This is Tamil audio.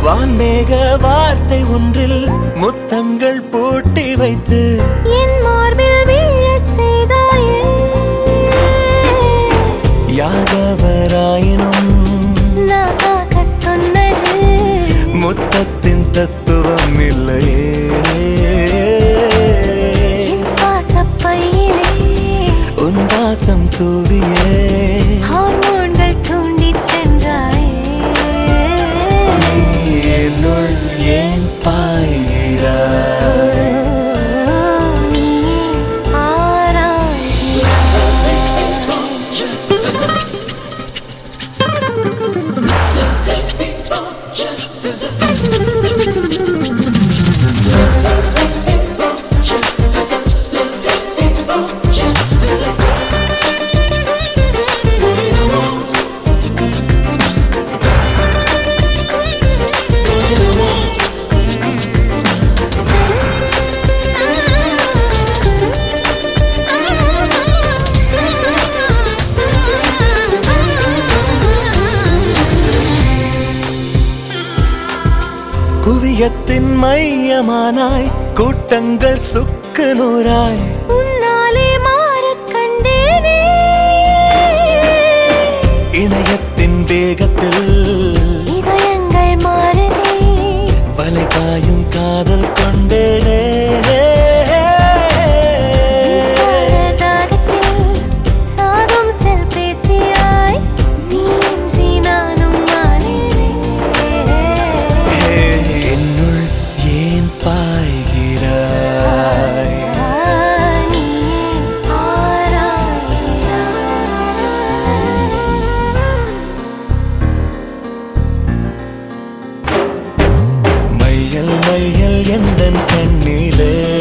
வான்மேக வார்த்தை ஒன்றில் முத்தங்கள் பூட்டி வைத்து என் மார்பில் வீழ செய்தாயே யாதவராயினும் நான் காக்க சொன்னது முத்தத்தின் தத்துவம் இல்லையே என் சுவாசப் பையிலே உன் வாசம் தூவியே ஹார்மோன்கள் தூண்டிச் சென்றாயே நீ என்னுள் ஏன் பாய்கிறாய் நீ ஆராய்கிறாய் குவியத்தின் மையமானாய் கூட்டங்கள் சுக்கு நூறாய் உன்னாலே மாறக் கண்டேனே இணையத்தின் வேகத்தில் இதயங்கள் மாறுதே வலை பாயும் காதல் கொண்டேனே சாரதாகத்தில் சாகும் செல் பேசியாய் நீ இன்றி நானும் மாறினேன் என்னுள் ஏன் பாய்கிறாய் நீ ஆராய்கிறாய் மையல் மையல் எந்தன் கண்ணிலே